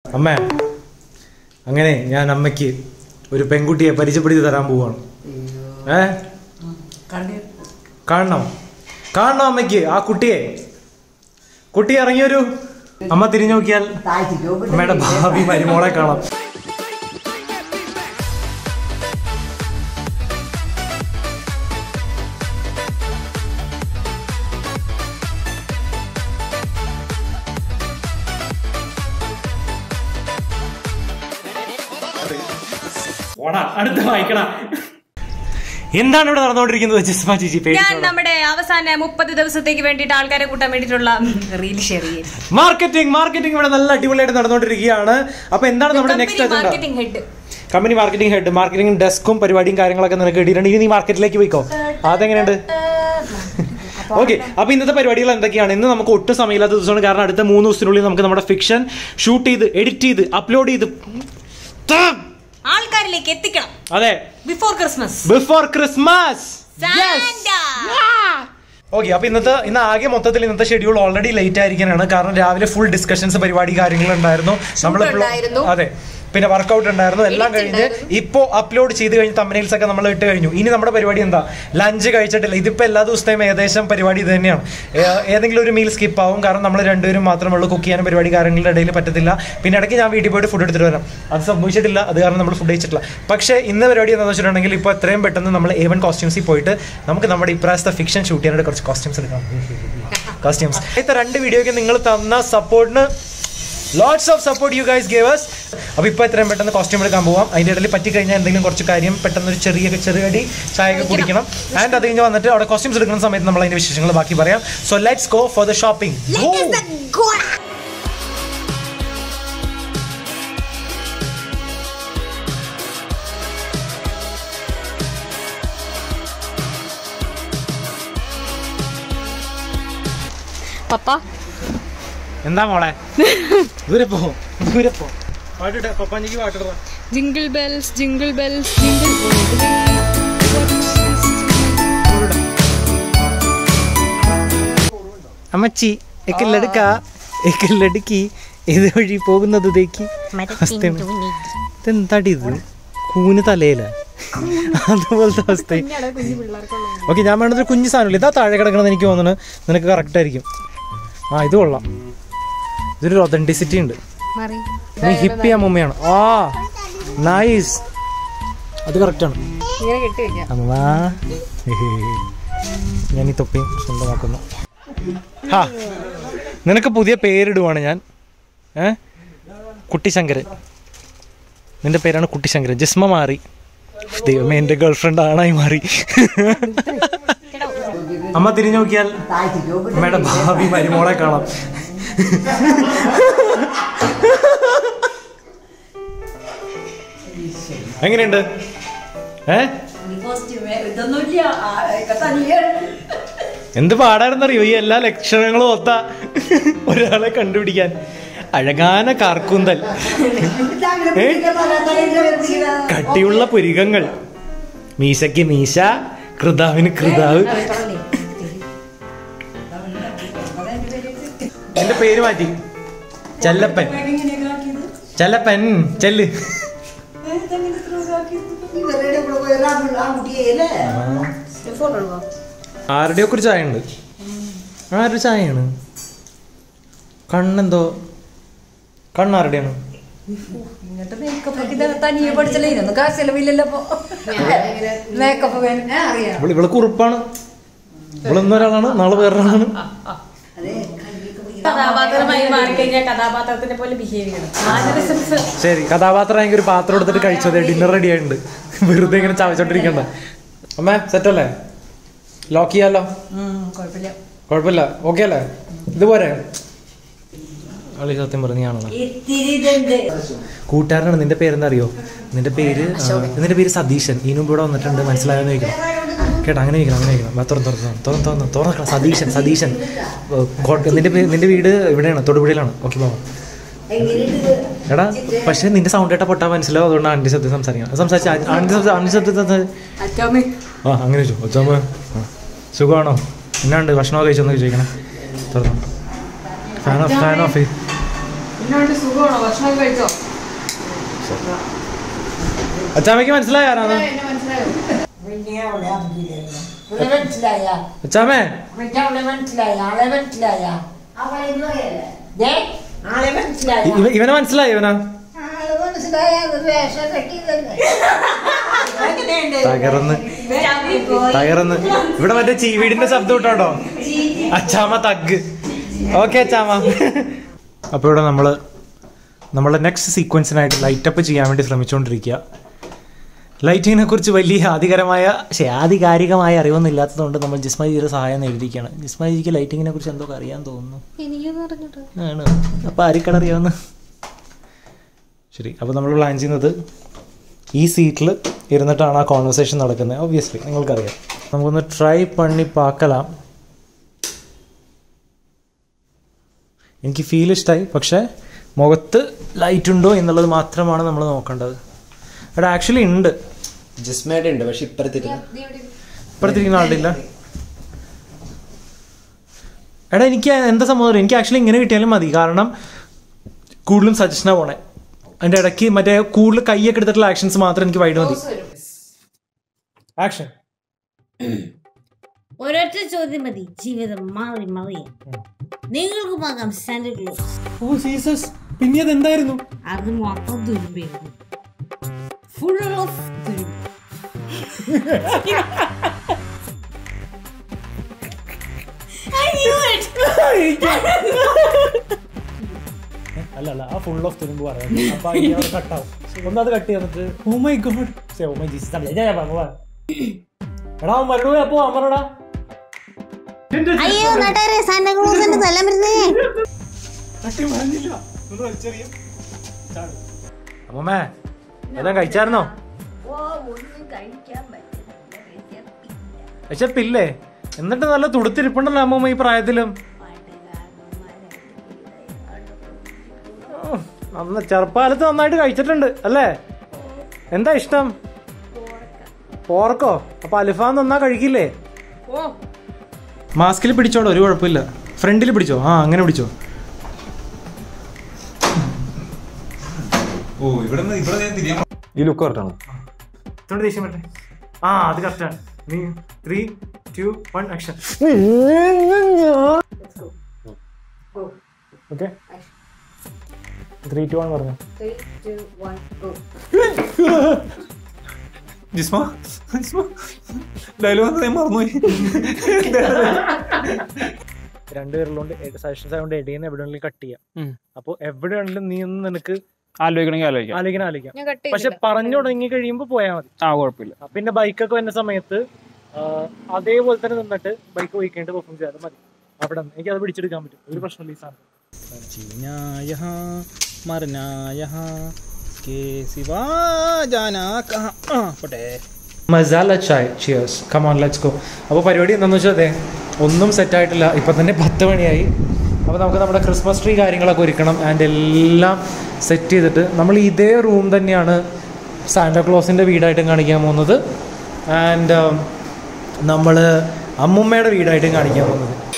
അമ്മ അങ്ങനെ ഞാൻ അമ്മയ്ക്ക് ഒരു പെൺകുട്ടിയെ പരിചയപ്പെടുത്തി തരാൻ പോവാണ് ഏ കാണണം കാണണം അമ്മയ്ക്ക് ആ കുട്ടിയെ കുട്ടി ഇറങ്ങിയൊരു അമ്മ തിരിഞ്ഞു നോക്കിയാൽ അമ്മയുടെ ഭാവി മരുമോളെ കാണാം ഓടാ അടുത്ത വായിക്കണ എന്താണ് ഇവിടെ നടന്നുകൊണ്ടിരിക്കുന്നത് ജിസ്മ ചേച്ചി ഞാൻ നമ്മുടെ അവസാന മുപ്പത് ദിവസത്തേക്ക് വേണ്ടിയിട്ട് ആൾക്കാരെ കൂട്ടാൻ വേണ്ടിയിട്ടുള്ള റീൽ ഷെയർ ചെയ്യും മാർക്കറ്റിംഗ് മാർക്കറ്റിംഗ് ഇവിടെ നല്ല അടിപൊളിയായിട്ട് നടന്നുകൊണ്ടിരിക്കുകയാണ് അപ്പൊ എന്താണ് നമ്മുടെ next agenda marketing head company marketing head marketing ഡെസ്കും പരിപാടിയും കാര്യങ്ങളൊക്കെ നിനക്ക് ഇടിയിട്ടുണ്ട് ഇനി നീ മാർക്കറ്റിലേക്ക് പോയിക്കോ അതെങ്ങനെയുണ്ട് ഓക്കെ അപ്പൊ ഇന്നത്തെ പരിപാടികൾ എന്തൊക്കെയാണ് ഇന്ന് നമുക്ക് ഒട്ടും സമയമില്ലാത്ത ദിവസമാണ് കാരണം അടുത്ത മൂന്ന് ദിവസത്തിനുള്ളിൽ നമുക്ക് നമ്മുടെ ഫിക്ഷൻ ഷൂട്ട് ചെയ്ത് എഡിറ്റ് ചെയ്ത് അപ്ലോഡ് ചെയ്ത് ത- ആൾക്കാരിലേക്ക് എത്തിക്കണം അതെ before Christmas before Christmas Santa. Okay അപ്പൊ ഇന്നത്തെ ഇന്ന് ആകെ മൊത്തത്തിൽ ഇന്നത്തെ ഷെഡ്യൂൾ ഓൾറെഡി ലേറ്റ് ആയിരിക്കാനാണ് കാരണം രാവിലെ ഫുൾ ഡിസ്കഷൻസ് പരിപാടി കാര്യങ്ങൾ ഉണ്ടായിരുന്നു നമ്മൾ ഉണ്ടായിരുന്നു. അതെ പിന്നെ വർക്കൗട്ട് ഉണ്ടായിരുന്നു എല്ലാം Edit കഴിഞ്ഞ് ഉണ്ടായിരുന്നു. ഇപ്പോ അപ്ലോഡ് ചെയ്ത് കഴിഞ്ഞ് തമ്മനയിൽസ് ഒക്കെ നമ്മൾ ഇട്ട് കഴിഞ്ഞു ഇനി നമ്മുടെ പരിപാടി എന്താ ലഞ്ച് കഴിച്ചിട്ടില്ല ഇതിപ്പോ എല്ലാ ദിവസത്തെയും ഏകദേശം പരിപാടി ഇത് തന്നെയാണ് ഏ- ഏതെങ്കിലും ഒരു മീൽ സ്കിപ്പ് ആവും കാരണം നമ്മൾ രണ്ടുപേരും മാത്രമേ ഉള്ളൂ കുക്ക് ചെയ്യാനും പരിപാടി കാര്യങ്ങളുടെ ഇടയിൽ പറ്റത്തില്ല പിന്നെ ഇടയ്ക്ക് ഞാൻ വീട്ടിൽ പോയിട്ട് ഫുഡ് എടുത്തിട്ട് വരാം അത് സംഭവിച്ചിട്ടില്ല അത് കാരണം നമ്മൾ ഫുഡ് കഴിച്ചിട്ടില്ല പക്ഷേ ഇന്ന് പരിപാടി എന്താണെന്ന് വെച്ചിട്ടുണ്ടെങ്കിൽ ഇപ്പോൾ എത്രയും പെട്ടെന്ന് നമ്മൾ എ വൺ കോസ്റ്റ്യൂംസിൽ പോയിട്ട് നമുക്ക് നമ്മുടെ ഇപ്രാവശ്യത്തെ ഫിക്ഷൻ ഷൂട്ട് ചെയ്യാനായിട്ട് കുറച്ച് കോസ്റ്റ്യൂംസ് എടുക്കാം കോസ്റ്റ്യൂംസ് ഇത്തെ രണ്ട് വീഡിയോയ്ക്ക് നിങ്ങൾ തന്ന സപ്പോർട്ടിന് lots of support you guys gave us അപ്പോൾ ഇപ്പോൾ എത്രയും പെട്ടെന്ന് കോസ്റ്റ്യൂം എടുക്കാൻ പോവാം അതിൻ്റെ ഇടയിൽ പറ്റിക്കഴിഞ്ഞാൽ എന്തെങ്കിലും കുറച്ച് കാര്യം പെട്ടെന്ന് ഒരു ചെറിയ ചെറുകടി ചായ ഒക്കെ കുടിക്കണം ആൻഡ് അത് കഴിഞ്ഞ് വന്നിട്ട് അവിടെ കോസ്റ്റ്യൂംസ് എടുക്കുന്ന സമയത്ത് നമ്മൾ അതിൻ്റെ വിശേഷങ്ങൾ ബാക്കി പറയാം so let's go for the shopping പപ്പ എന്താ മോളെ ദൂരെ പോ ദൂരെ പോ പാട്ടിട്ടെ പപ്പാഞ്ചിക്ക് പാട്ടിടാ jingle bells jingle bells jingle അമ്മച്ചി എക്ക് ലടുക്ക എക്ക് ലടുക്കി ഇത് വഴി പോകുന്നത് തേക്ക് ഇതെന്താടി ഇത് കൂന് തലയില അതുപോലത്തെ അവസ്ഥ ഓക്കെ ഞാൻ വേണ്ടത് ഒരു കുഞ്ഞു സാധനമില്ല ഇതാ താഴെ കിടക്കണമെന്ന് എനിക്ക് തോന്നുന്നു നിനക്ക് കറക്റ്റ് ആയിരിക്കും ആ ഇത് കൊള്ളാം ഇതൊരു ഒതന്റിസിറ്റി ഉണ്ട് നീ ഹിപ്പി അമ്മയാണ് ആ നൈസ് അത് കറക്റ്റാണ് ഇങ്ങനെ കെട്ടി വെക്കാം അമ്മാ ഞാൻ ഈ തൊപ്പിയും സ്വന്തമാക്കുന്നു ഹാ നിനക്ക് പുതിയ പേരിടുവാണ് ഞാൻ ഏ കുട്ടിശങ്കരൻ നിന്റെ പേരാണ് കുട്ടിശങ്കരൻ ജിസ്മ മാറി ദൈവമേ എൻ്റെ ഗേൾഫ്രണ്ട് ആണായി മാറി അമ്മ തിരിഞ്ഞു നോക്കിയാൽ അമ്മയുടെ ഭാവി മരുമോളെ കാണാം എങ്ങനെയുണ്ട് ഏ എന്ത് പാടായിരുന്നറിയോ ഈ എല്ലാ ലക്ഷണങ്ങളും ഒത്ത ഒരാളെ കണ്ടുപിടിക്കാൻ അഴകാന കാർക്കൂന്തൽ ഏ? കട്ടിയുള്ള പുരികങ്ങൾ മീശയ്ക്ക് മീശ കൃതാവിന് കൃതാവ് എന്റെ പേര് മാറ്റി ചെല്ലപ്പൻ ചെല്ലപ്പൻ ചെല്ല് ആരുടെയോ ഒരു ചായ ഉണ്ട് ആരുടെ ചായയാണ് കണ്ണെന്തോ കണ്ണാരുടെയാണ് തനിയെ പഠിച്ചല്ലേ ഇതൊന്നും കാശ് ചെലവില്ലല്ലോ മേക്കപ്പ് അറിയാം ഇവള് ഇവള് കുറിപ്പാണ് ഇവളൊന്നും ഒരാളാണ് നാളെ വേറൊരാളാണ് കഥാപാത്രമായി മാറിക്കഴിഞ്ഞാൽ കഥാപാത്രത്തിനെ പോലെ ബിഹേവ് ചെയ്യണം മാനറിസംസ് ശരി കഥാപാത്രം എനിക്ക് ഒരു പാത്രം എടുത്തിട്ട് കഴിച്ചത് ഡിന്നർ റെഡി ആയിട്ടുണ്ട് വെറുതെ ഇങ്ങനെ ചവച്ചോണ്ടിരിക്കണ്ട അമ്മേ സെറ്റ് അല്ലേ ലോക്ക് ചെയ്യാലോ കുഴപ്പമില്ല കുഴപ്പമില്ല ഓക്കെ അല്ലേ ഇതുപോരെ അളി സത്യം പറഞ്ഞാണല്ലോ ഇത്തിരി ഇതുണ്ട് കൂട്ടുകാരനാണ് നിന്റെ പേരെന്താ അറിയോ നിന്റെ പേര് ആ, നിന്റെ പേര് സതീശൻ ഈ മുമ്പ് ഇവിടെ വന്നിട്ടുണ്ട് മനസ്സിലായെന്ന് ചോദിക്കണം കേട്ടോ അങ്ങനെ ചോദിക്കണം അങ്ങനെ ചോദിക്കണം വാ, തുറന്ന് തുറന്ന് തുറന്ന് തുറന്ന് തുറന്ന് സതീശൻ സതീശൻ ഏ, കോട്ട- നിന്റെ പേര് നിന്റെ വീട് ഇവിടെയാണ് തൊടുപുഴയിലാണ് ഓക്കെ പോവാം എടാ പക്ഷെ നിന്റെ സൗണ്ട് കേട്ടാ പൊട്ടാ മനസ്സിലാവും അതുകൊണ്ട് ആൻറ്റി ശബ്ദം സംസാരിക്കണം സംസാരിച്ച ആൻറ്റി സംസാ ആൻറ്റി ശബ്ദം സംസാരിച്ച അച്ചാമ്മേ ആ അങ്ങനെ ചോദിച്ചു ഒച്ചാമ്മ ആ സുഖമാണോ എന്നാണ്ട് ഭക്ഷണമൊക്കെ കഴിച്ചോന്നൊക്കെ ചോദിക്കണം തുറന്നു ഫാൻ ഓഫ് ഫാൻ ഓഫ് ഇതിനോട് സുഖമാണോ ഭക്ഷണം കഴിച്ചോ അച്ചാമ്മയ്ക്ക് മനസ്സിലായ ആരാണ് എന്നെ മനസ്സിലായോ പിന്നെ അവളെ അറിയില്ലായിരുന്നു. ഇവിടെ മനസ്സിലായ അച്ചാമ്മേ മറ്റേ അവളെ മനസ്സിലായ ആളെ മനസ്സിലായ ദേ, ആളെ മനസ്സിലായ ഇവ- ഇവനെ മനസ്സിലായോ ഇവനാ എങ്ങനെയുണ്ട് തകർന്ന് തകർന്ന് ഇവിടെ മറ്റേ ചീവീടിന്റെ ശബ്ദം ഇട്ടോ അച്ചാമ തഗ് ഓക്കെ അച്ചാമ അപ്പൊ ഇവിടെ നമ്മള് നമ്മളെ നെക്സ്റ്റ് സീക്വൻസിനായിട്ട് ലൈറ്റപ്പ് ചെയ്യാൻ വേണ്ടി ശ്രമിച്ചുകൊണ്ടിരിക്കുക ലൈറ്റിങ്ങിനെ കുറിച്ച് വലിയ ആധികാരമായ ശേ ആധികാരികമായ അറിവൊന്നും ഇല്ലാത്തതുകൊണ്ട് നമ്മൾ ജിസ്മജിയുടെ സഹായം നേടിയിരിക്കുകയാണ് ജിസ്മജിക്ക് ലൈറ്റിങ്ങിനെ കുറിച്ച് എന്തൊക്കെ അറിയാൻ തോന്നുന്നു എനിക്കൊന്നും അറിഞ്ഞിട്ട് ആണ് അപ്പോൾ ആരിക്കടറിയാവുന്ന ശരി അപ്പോൾ നമ്മൾ പ്ലാൻ ചെയ്യുന്നത് ഈ സീറ്റിൽ ഇരുന്നിട്ടാണ് ആ കോൺവെർസേഷൻ നടക്കുന്നത് ഒബ്വിയസ്ലി നിങ്ങൾക്കറിയാം നമുക്കൊന്ന് ട്രൈ പണി പാക്കലാം എനിക്ക് ഫീൽ ഇഷ്ടമായി പക്ഷേ മുഖത്ത് ലൈറ്റ് ഉണ്ടോ എന്നുള്ളത് മാത്രമാണ് നമ്മൾ നോക്കേണ്ടത് അവിടെ ആക്ച്വലി ഉണ്ട് ജിസ്മയുടെ ഉണ്ട് പക്ഷെ ഇപ്പുറത്തിരുന്ന് ഇപ്പുറത്തിരിക്കുന്ന ആളില്ല എടാ എനിക്ക് എന്താ സംഭവം അറിയോ? എനിക്ക് ആക്ച്വലി ഇങ്ങനെ കിട്ടിയാലും മതി കാരണം കൂടുതലും സജഷനാ പോണേ അതിന്റെ ഇടയ്ക്ക് മറ്റേ കൂടുതൽ കൈയൊക്കെ എടുത്തിട്ടുള്ള ആക്ഷൻസ് മാത്രം എനിക്ക് വൈഡ് മതി ആക്ഷൻ ഒരൊറ്റ ചോദ്യം മതി ജീവിതം മാറി മറിയാൻ നിങ്ങൾക്ക് പോകാം സാന്റക്ലോസ് ഓ സീസസ് പിന്നെ അത് എന്തായിരുന്നു അത് മൊത്തം ദുരുപയോഗം ഫുൾ ഓഫ് ദുരുപയോഗം അല്ല അല്ല ആ ഫുൾ ഓഫ് തുരുമ്പ് പറയാം അപ്പൊ കട്ടാവും ഒന്ന് അത് കട്ട് ചെയ്തിട്ട് oh my God oh my Jesus അല്ല ഞാൻ പറഞ്ഞു എടാ അവൻ മരണോ അപ്പോ അമറടാ അയ്യോ നട്ടാരെ സാന്റക്ലോസിന്റെ തല വരുന്നേ അമ്മമ്മേ എല്ലാം കഴിച്ചായിരുന്നോ വിശപ്പില്ലേ എന്നിട്ട് നല്ല തുടുത്തിരിപ്പുണ്ടല്ലോ അമ്മമ്മ ഈ പ്രായത്തിലും ഓ, നന്ന ചെറുപ്പകാലത്ത് നന്നായിട്ട് കഴിച്ചിട്ടുണ്ട് അല്ലേ എന്താ ഇഷ്ടം പോർക്കോ അപ്പൊ അലിഫാം നന്നാ കഴിക്കില്ലേ മാസ്കിൽ പിടിച്ചോളൂ ഒരു കുഴപ്പമില്ല ഫ്രണ്ടിൽ പിടിച്ചോ ആ അങ്ങനെ പിടിച്ചോ ഓ ഇവിടെ ഇവിടെ ഞാൻ തിരിയാൻ ഈ ലുക്ക് കറക്റ്റാണ് ഇത്തോണ്ട് ദേഷ്യം പറ്റേ ആ അത് കറക്റ്റാണ് നീ three two one action okay three two one പറഞ്ഞു ജിസ്മ ജിസ്മ ഡയലോഗ് ഞാൻ മറന്നുപോയി രണ്ടുപേരുള്ളതുകൊണ്ട് സജഷൻസ് ആയതുകൊണ്ട് എടീന്ന് എവിടെ വേണമെങ്കിലും കട്ട് ചെയ്യാം അപ്പോൾ എവിടെ വേണമെങ്കിലും നീ ഒന്ന് നിനക്ക് ആലോചിക്കണമെങ്കിൽ ആലോചിക്കാം ആലോചിക്കാൻ ആലോചിക്കാം ഞാൻ കട്ട് പക്ഷെ പറഞ്ഞു തുടങ്ങി കഴിയുമ്പോൾ പോയാൽ മതി ആ കുഴപ്പമില്ല ആ, പിന്നെ ബൈക്കൊക്കെ വരുന്ന സമയത്ത് ആ, അതേപോലെ തന്നെ നിന്നിട്ട് ബൈക്ക് പോയിക്കേണ്ട പെർഫോം ചെയ്യാതെ മതി അവിടെ നിന്ന് എനിക്ക് അത് പിടിച്ചെടുക്കാൻ പറ്റും ഒരു പ്രശ്നമില്ല ഈ സാധനം जीना यहाँ मरना यहाँ के सिवा जाना कहाँ ആ, പോട്ടെ masala chai cheers come on let's go അപ്പോൾ പരിപാടി എന്താണെന്ന് വെച്ചാൽ അതെ ഒന്നും സെറ്റ് ആയിട്ടില്ല ഇപ്പം തന്നെ പത്ത് മണിയായി അപ്പോൾ നമുക്ക് നമ്മുടെ ക്രിസ്മസ് ട്രീ കാര്യങ്ങളൊക്കെ ഒരുക്കണം ആൻഡ് എല്ലാം സെറ്റ് ചെയ്തിട്ട് നമ്മൾ ഇതേ റൂം തന്നെയാണ് സാന്റാക്ലോസിൻ്റെ വീടായിട്ടും കാണിക്കാൻ പോകുന്നത് ആൻഡ് നമ്മൾ അമ്മുമ്മയുടെ വീടായിട്ടും കാണിക്കാൻ പോകുന്നത്